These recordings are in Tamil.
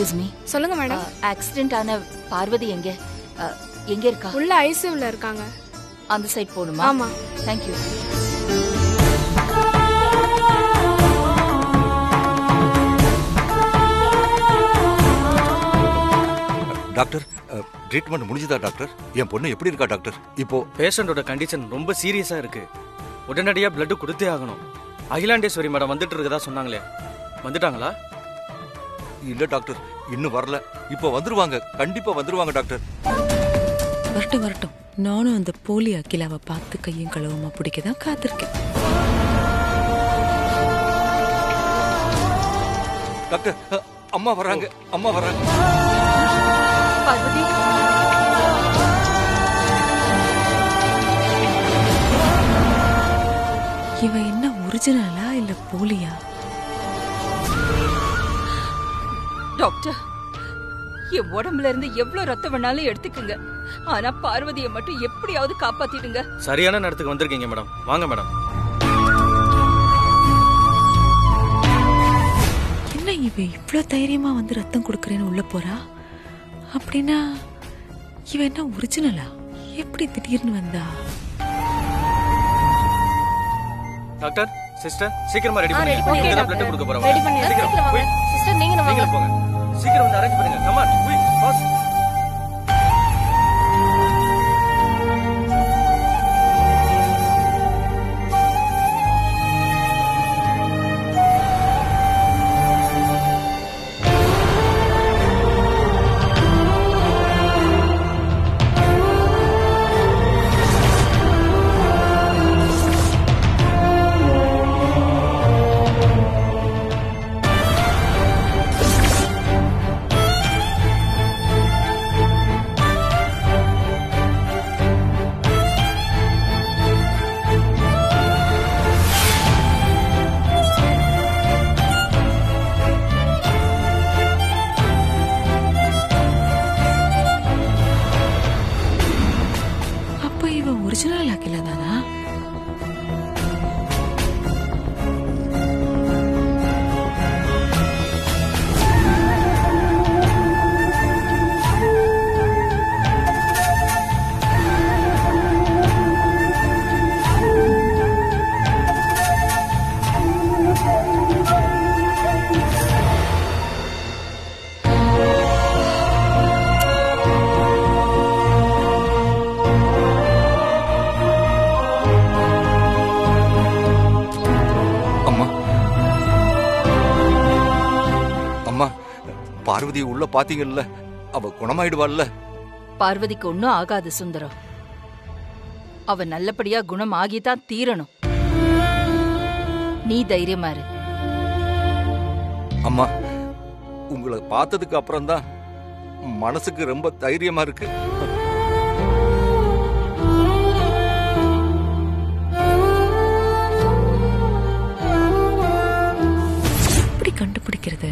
எக்ஸ்கியூஸ் மீ சொல்லுங்க மேடம் ஆக்சிடென்ட் ஆன பார்வதி எங்க அ, எங்க இருக்கா உள்ள ஐசியூல இருக்காங்க அந்த சைட் போகணுமா ஆமா தேங்க்யூ டாக்டர் ட்ரீட்மெண்ட் முடிஞ்சுதா டாக்டர் என் பொண்ணு எப்படி இருக்கா டாக்டர் இப்போ பேஷண்டோட கண்டிஷன் ரொம்ப சீரியஸா இருக்கு உடனடியா பிளட் கொடுத்தே ஆகணும் அகிலாண்டேஸ்வரி மேடம் வந்துட்டு இருக்கதா சொன்னாங்களே வந்துட்டாங்களா இல்ல டாக்டர் இன்னும் வரல இப்போ வந்துருவாங்க கண்டிப்பா வந்துருவாங்க டாக்டர் வரட்டும் வரட்டும் நானும் அந்த போலி அகிலாவை பார்த்து கையும் களவுமா பிடிக்க தான் காத்திருக்கேன் டாக்டர் அ, அம்மா வராங்க அம்மா வராங்க பார்வதி இவன் என்ன ஒரிஜினலா இல்ல போலியா டாக்டர் என் உடம்புல இருந்து எவ்வளவு ரத்தம் வேணாலும் எடுத்துக்கங்க ஆனா பார்வதியை மட்டும் எப்படியாவது காப்பாத்திடுங்க சரியான நேரத்துக்கு வந்திருக்கீங்க மேடம் வாங்க மேடம் என்ன இவ இவ்ளோ தைரியமா வந்து ரத்தம் கொடுக்கறேன்னு உள்ள போறா அப்படின்னா இவ என்ன ஒரிஜினலா எப்படி திடீர்னு வந்தா டாக்டர் சிஸ்டர் சீக்கிரமா ரெடி ஆ, பண்ணுங்க ready பண்ணி இங்க தான் டாக்டர். பிளட் கொடுக்க போறோம் ரெடி பண்ணி சீக்கிரம் போய் சிஸ்டர் நீங்க நீங்களும் போங்க சீக்கிரம் வந்து அரேஞ்ச் பண்ணுங்க கமான் குயிக் ஃபாஸ்ட் அப்ப இவ ஒரிஜினல் அகிலா தானா அம்மா அம்மா பார்வதி உள்ள பாத்தீங்கல்ல அவ குணமாயிடுவாள்ல பார்வதிக்கு ஒன்னும் ஆகாது சுந்தரம் அவ நல்லபடியா குணம் ஆகிதான் தீரணும் நீ தைரியமா இரு அம்மா உங்களை பார்த்ததுக்கு அப்புறம் தான் மனசுக்கு ரொம்ப தைரியமா இருக்கு எப்படி கண்டுபிடிக்கிறது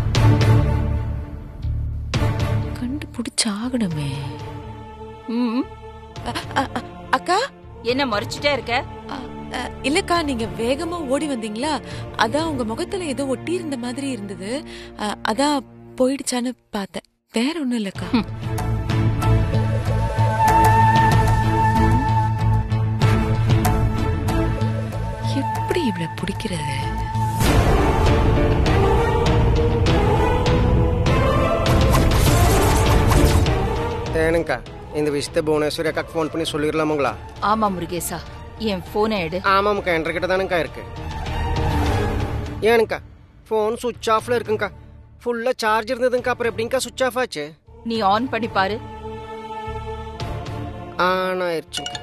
கண்டுபிடிச்சாகணுமே ம் அக்கா என்ன மறைச்சிட்டே இருக்க அ, அ, இல்லக்கா நீங்க வேகமா ஓடி வந்தீங்களா அதான் உங்க முகத்துல ஏதோ ஒட்டி இருந்த மாதிரி இருந்தது அ, அதான் போயிடுச்சான்னு பார்த்தேன் வேற ஒண்ணும் இல்லக்கா எப்படி இவள பிடிக்கிறது ஏனுங்கக்கா இந்த விஷயத்தை புவனேஸ்வரி அக்காக்கு ஃபோன் பண்ணி சொல்லிடலாமுங்களா ஆமா முருகேசா என் போனை எடு ஆமாம்க்கா என்கிட்ட தானுங்கக்கா இருக்கு ஏனுங்கக்கா ஃபோன் சுவிட்ச் ஆஃப்ல இருக்குங்கக்கா ஃபுல்லா சார்ஜ் இருந்ததுங்கக்கா அப்புறம் எப்படிங்கக்கா சுவிட்ச் ஆஃப் ஆச்சு நீ ஆன் பண்ணி பாரு ஆன் ஆயிடுச்சுங்க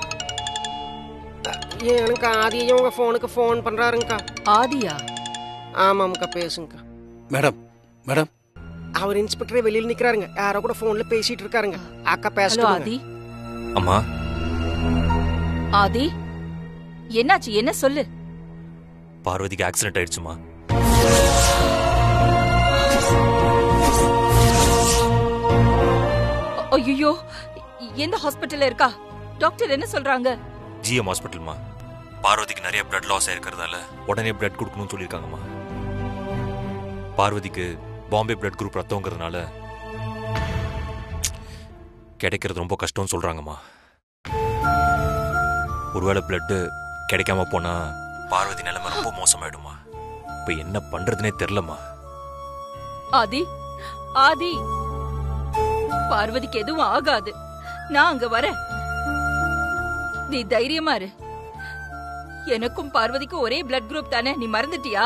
ஏனுங்கக்கா ஆதியும் உங்க ஃபோனுக்கு ஃபோன் பண்றாருங்கக்கா ஆதியா ஆமாம்க்கா பேசுங்கக்கா மேடம் மேடம் அவர் இன்ஸ்பெக்டரே வெளியில நிக்கிறாருங்க யாரோ கூட ஃபோன்ல பேசிட்டு இருக்காருங்க அக்கா ஹலோ பேசுங்க ஆதி அம்மா ஆதி என்னாச்சு என்ன சொல்லு பார்வதிக்கு ஆக்சிடென்ட் ஆயிடுச்சுமா ஐயோ எந்த ஹாஸ்பிட்டல்ல இருக்கா டாக்டர் என்ன சொல்றாங்க ஜிஎம் ஹாஸ்பிட்டல்மா பார்வதிக்கு நிறைய பிளட் லாஸ் ஆயிருக்கிறதால உடனே பிளட் கொடுக்கணும்னு சொல்லியிருக்காங்கம்மா பார்வதிக்கு பாம்பே பிளட் குரூப் ரத்தங்கிறதுனால கிடைக்கிறது ரொம்ப கஷ்டம்னு சொல்றாங்கம்மா ஒருவேளை பிளட்டு கிடைக்காம போனா பார்வதி நிலைமை ரொம்ப மோசமாயிடுமா இப்ப என்ன பண்றதுனே தெரிலம்மா ஆதி ஆதி பார்வதிக்கு எதுவும் ஆகாது நான் அங்க வரேன் நீ தைரியமா இரு எனக்கும் பார்வதிக்கும் ஒரே பிளட் குரூப் தானே நீ மறந்துட்டியா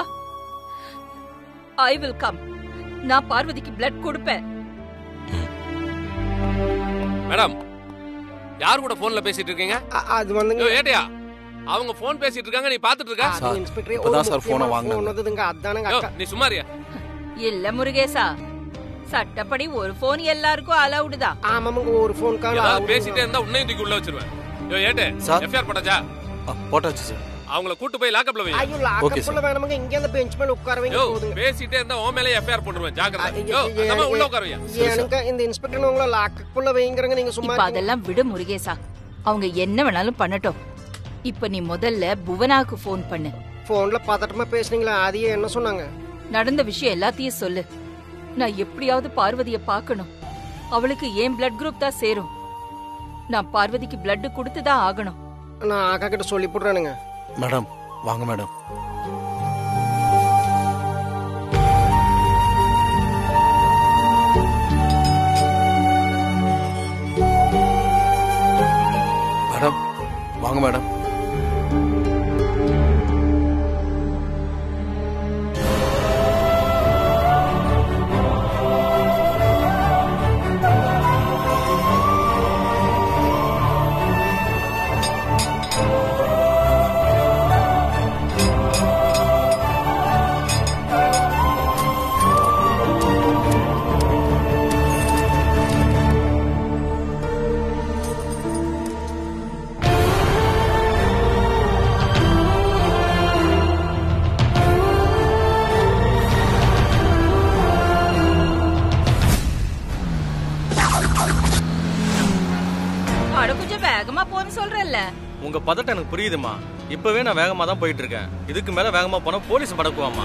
ஐ வில் கம் நான் பார்வதிக்கு பிளட் கொடுப்பேன் மேடம் யார் கூட போன்ல பேசிட்டு இருக்கீங்க அ- அது வந்துங்க யோ ஏட்டையா அவங்க போன் பேசிட்டு இருக்காங்க நீ பாத்துட்டு இருக்க அது இன்ஸ்பெக்டர் இப்பதான் சார் ஒரு போனை முக்கியமான வாங்குனாங்க. phone வந்ததுங்க அதானுங்க யோ அக்கா நீ சும்மாரியா இல்ல முருகேசா சட்டப்படி ஒரு போன் எல்லாருக்கும் அலவுடு தான் ஆமாமுங்க ஒரு ஃபோன் கால் ஏதாவது பேசிட்டே இருந்தா உன்னையும் தூக்கி உள்ள வச்சிருவேன் யோ ஏட்டே சார். எஃப்ஐஆர் போட்டாச்சா ஆ, போட்டாச்சு சார் அவங்கள கூட்டு போய் லாக்கப்ல வை ஐயோ Okay, லாக்கப்புள்ள வேணாமுங்க இங்க அந்த பெஞ்ச் மேல உட்கார வைங்க யோ போதுங்க பேசிட்டே இருந்தா உன் மேலே எஃப்ஐஆர் போட்டுருவேன் ஜாக்கிரதை ஐ- யோ ஐ- அந்த உள்ள ஐ- உட்கார வையா எனக்கு இந்த இன்ஸ்பெக்டர் உங்களை லாக்கப்புள்ள வைங்கிறங்க நீங்க சும்மா இப்ப அதெல்லாம் விடு முருகேசா அவங்க என்ன வேணாலும் பண்ணட்டும் இப்ப நீ முதல்ல புவனாக்கு ஃபோன் பண்ணு போன்ல பதட்டமா பேசுனீங்களா அதையே என்ன சொன்னாங்க நடந்த விஷயம் எல்லாத்தையும் சொல்லு நான் எப்படியாவது பார்வதிய பார்க்கணும் அவளுக்கு ஏன் பிளட் குரூப் தான் சேரும் நான் பார்வதிக்கு பிளட் கொடுத்து தான் ஆகணும் நான் ஆக்கா கிட்ட சொல்லி போடுறேனுங்க மேடம் வாங்க மேடம் மேடம் வாங்க மேடம் அட கொஞ்சம் வேகமா போன்னு சொல்றேன்ல உங்க பதட்டம் எனக்கு புரியுதுமா இப்பவே நான் வேகமா தான் போயிட்டு இருக்கேன் இதுக்கு மேல வேகமா போனா போலீஸ் படக்குவாமா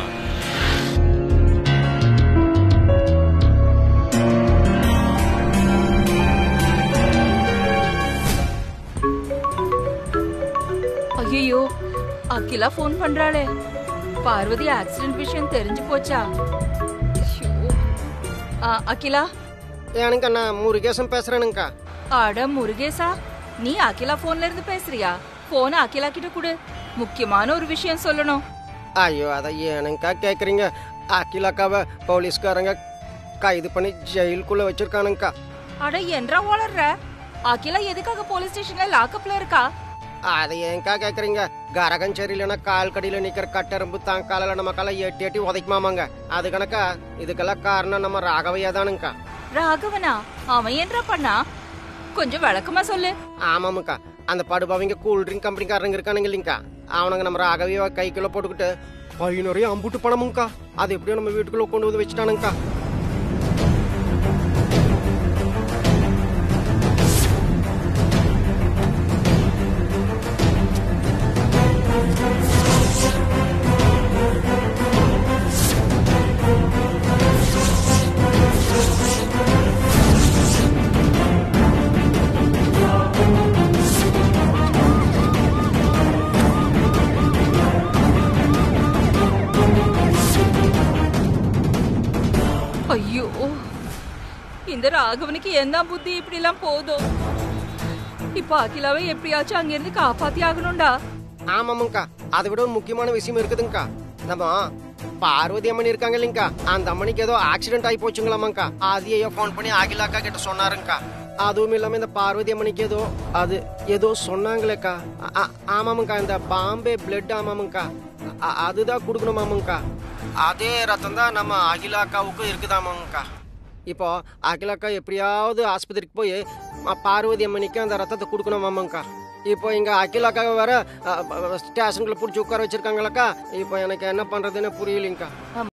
ஐயோ அகிலா ஃபோன் பண்றாளே பார்வதி ஆக்சிடென்ட் விஷயம் தெரிஞ்சு போச்சா ஐயோ. ஆ, அகிலா எனக்கு நான் முருகேசன் பேசுறேனுங்கக்கா அட முருகேசா நீ அகிலா போன்ல இருந்து பேசுறியா போன அகிலா கிட்ட கொடு முக்கியமான ஒரு விஷயம் சொல்லணும் ஐயோ அதை ஏனுங்கக்கா கேக்குறீங்க அகிலாக்காவை போலீஸ்காரங்க கைது பண்ணி ஜெயிலுக்குள்ள வச்சிருக்கானுங்கக்கா அட என்றா வளர்ற அகிலா எதுக்காக போலீஸ் ஸ்டேஷன்ல லாக்அப்ல இருக்கா அதை ஏன்க்கா கேக்குறீங்க கரகம் சரியில்லைன்னா கால் கடியில நிக்கிற கட்டெரும்பு தான் காலில் நம்ம காலை எட்டி எட்டி உதைக்குமாமாங்க அது கணக்கா இதுக்கெல்லாம் காரணம் நம்ம ராகவையா தானுங்கக்கா ராகவனா அவன் என்றா பண்ணா கொஞ்சம் விளக்கமா சொல்லு ஆமாமுக்கா அந்த படுபாவிங்க கூல் ட்ரிங்க் கம்பெனிக்காரங்க இருக்கானுங்க இல்லைங்கக்கா அவனுங்க நம்ம ராகவியை கைக்குள்ள போட்டுக்கிட்டு பை நிறைய அம்புட்டு பணமுங்கக்கா அது எப்படியோ நம்ம வீட்டுக்குள்ள கொண்டு வந்து வச்சுட்டானுங்கக்கா ஐயோ இந்த ராகவனுக்கு என்ன புத்தி இப்படி எல்லாம் போதும் இப்ப அகிலாவை எப்படியாச்சும் அங்கிருந்து காப்பாத்தி ஆகணும்டா ஆமாமுங்கக்கா அதை விட ஒரு முக்கியமான விஷயம் இருக்குதுங்கக்கா நம்ம பார்வதி அம்மன் இருக்காங்க இல்லைங்கக்கா அந்த அம்மனிக்கு ஏதோ ஆக்சிடென்ட் ஆகி போச்சுங்களாமாங்கக்கா அதையே ஃபோன் பண்ணி அகிலாக்கா கிட்ட சொன்னாருங்கக்கா அதுவும் இல்லாம இந்த பார்வதி அம்மனிக்கு ஏதோ அது ஏதோ சொன்னாங்களேக்கா ஆ- ஆ- ஆமாமுங்கக்கா இந்த பாம்பே பிளட் ஆமாமுங்கக்கா அ- அதுதான் கொடுக்கணுமாமுங்கக்கா அதே ரத்தம் தான் நம்ம அகிலாக்காவுக்கும் இருக்குதாமாங்கக்கா இப்போ அகிலாக்கா எப்படியாவது ஆஸ்பத்திரிக்கு போய் அ, பார்வதி அம்மனிக்கு அந்த ரத்தத்தை கொடுக்கணுமாமாங்கக்கா இப்போ இங்க அகிலாக்காவை வேற ஸ்டேஷனுக்குள்ள பிடிச்சி உட்கார வச்சிருக்காங்களக்கா இப்போ எனக்கு என்ன பண்றதுன்னு புரியலைங்கக்கா